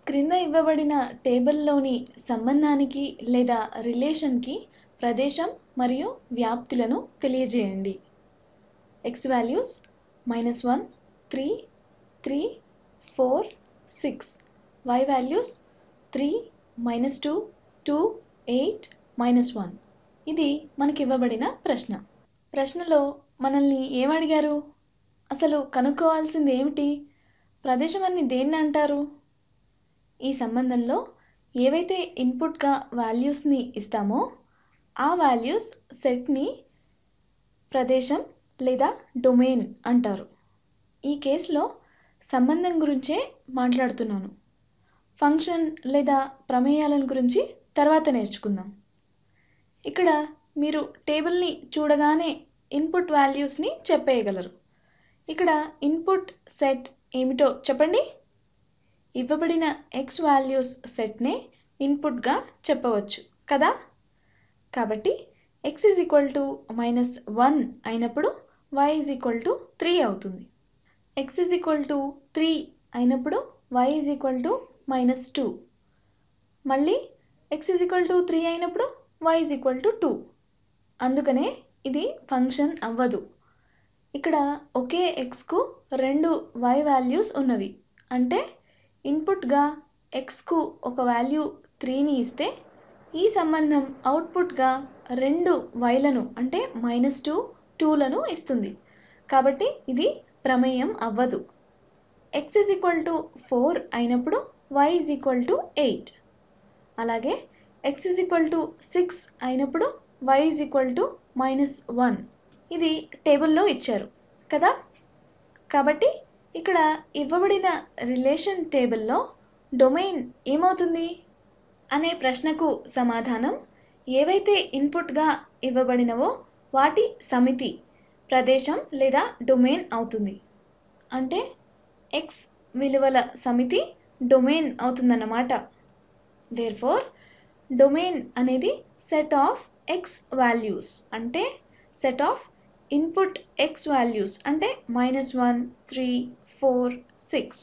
క్రింద ఇవ్వబడిన టేబుల్లోని సంబంధానికి లేదా రిలేషన్కి ప్రదేశం మరియు వ్యాప్తులను తెలియజేయండి x values minus one three three four six y values three minus two two eight minus one ఇది మనకి ఇవ్వబడిన ప్రశ్న ప్రశ్నలో మనల్ని ఏమడిగారు అసలు కనుక్కోవాల్సింది ఏమిటి ప్రదేశం అని దేన్ని అంటారు ఈ సంబంధంలో ఏవైతే ఇన్పుట్గా వాల్యూస్ని ఇస్తామో ఆ వాల్యూస్ సెట్ని ప్రదేశం లేదా డొమైన్ అంటారు ఈ కేసులో సంబంధం గురించే మాట్లాడుతున్నాను ఫంక్షన్ లేదా ప్రమేయాలను గురించి తర్వాత నేర్చుకుందాం ఇక్కడ మీరు టేబుల్ని చూడగానే ఇన్పుట్ వాల్యూస్ని చెప్పేయగలరు ఇక్కడ ఇన్పుట్ సెట్ ఏమిటో చెప్పండి ఇవ్వబడిన ఎక్స్ వాల్యూస్ సెట్నే ఇన్పుట్గా చెప్పవచ్చు కదా కాబట్టి x is equal to minus one అయినప్పుడు y is equal to three అవుతుంది x is equal to three అయినప్పుడు y is equal to minus two మళ్ళీ x is equal to three అయినప్పుడు y is equal to two అందుకనే ఇది function అవ్వదు ఇక్కడ ఒకే ఎక్స్కు రెండు వై వాల్యూస్ ఉన్నవి అంటే ఇన్పుట్గా ఎక్స్కు ఒక వాల్యూ త్రీని ఇస్తే ఈ సంబంధం అవుట్పుట్గా రెండు వైలను అంటే మైనస్ టూ టూలను ఇస్తుంది కాబట్టి ఇది ప్రమేయం అవ్వదు x is equal to four అయినప్పుడు y is equal to eight అలాగే x is equal to six అయినప్పుడు y is equal to minus one ఇది టేబుల్లో ఇచ్చారు కదా కాబట్టి ఇక్కడ ఇవ్వబడిన రిలేషన్ టేబుల్లో డొమైన్ ఏమవుతుంది అనే ప్రశ్నకు సమాధానం ఏవైతే ఇన్పుట్గా ఇవ్వబడినవో వాటి సమితి ప్రదేశం లేదా డొమైన్ అవుతుంది అంటే ఎక్స్ విలువల సమితి డొమైన్ అవుతుందన్నమాట దేర్ ఫోర్ డొమైన్ అనేది సెట్ ఆఫ్ ఎక్స్ వాల్యూస్ అంటే set of input x values అంటే minus one three four six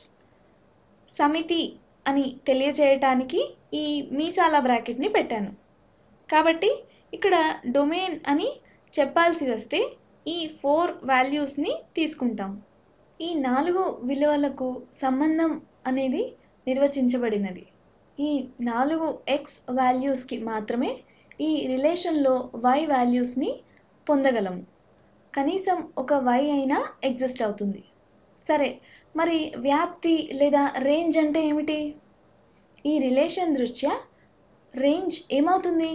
సమితి అని తెలియజేయటానికి ఈ మీసాల బ్రాకెట్ని పెట్టాను కాబట్టి ఇక్కడ డొమైన్ అని చెప్పాల్సి వస్తే ఈ ఫోర్ వాల్యూస్ని తీసుకుంటాం ఈ నాలుగు విలువలకు సంబంధం అనేది నిర్వచించబడినది ఈ నాలుగు ఎక్స్ వాల్యూస్కి మాత్రమే ఈ రిలేషన్లో వై వాల్యూస్ని పొందగలము కనీసం ఒక వై అయినా ఎగ్జిస్ట్ అవుతుంది సరే మరి వ్యాప్తి లేదా రేంజ్ అంటే ఏమిటి ఈ రిలేషన్ దృష్ట్యా రేంజ్ ఏమవుతుంది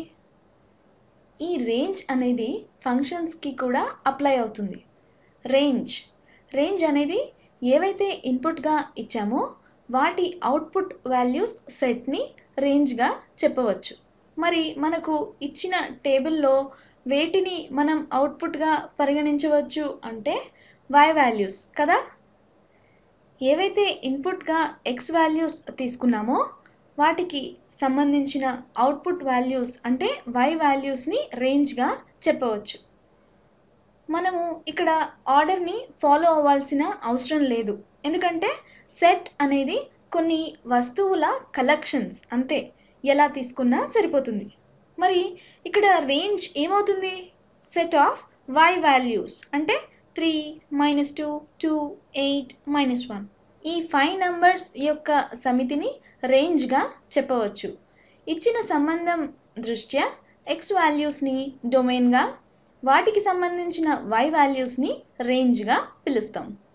ఈ రేంజ్ అనేది ఫంక్షన్స్కి కూడా అప్లై అవుతుంది రేంజ్ రేంజ్ అనేది ఏవైతే ఇన్పుట్గా ఇచ్చామో వాటి అవుట్పుట్ వాల్యూస్ సెట్ని రేంజ్గా చెప్పవచ్చు మరి మనకు ఇచ్చిన టేబుల్లో వేటిని మనం అవుట్పుట్గా పరిగణించవచ్చు అంటే వై వాల్యూస్ కదా ఏవైతే ఇన్పుట్గా ఎక్స్ వాల్యూస్ తీసుకున్నామో వాటికి సంబంధించిన అవుట్పుట్ వాల్యూస్ అంటే వై వాల్యూస్ని రేంజ్గా చెప్పవచ్చు మనము ఇక్కడ ఆర్డర్ని ఫాలో అవ్వాల్సిన అవసరం లేదు ఎందుకంటే సెట్ అనేది కొన్ని వస్తువుల కలెక్షన్స్ అంతే ఎలా తీసుకున్నా సరిపోతుంది మరి ఇక్కడ రేంజ్ ఏమవుతుంది సెట్ ఆఫ్ వై వాల్యూస్ అంటే three minus two two eight minus one ఈ ఫైవ్ నంబర్స్ యొక్క సమితిని రేంజ్గా చెప్పవచ్చు ఇచ్చిన సంబంధం దృష్ట్యా ఎక్స్ వాల్యూస్ని డొమైన్గా వాటికి సంబంధించిన వై వాల్యూస్ని రేంజ్గా పిలుస్తాం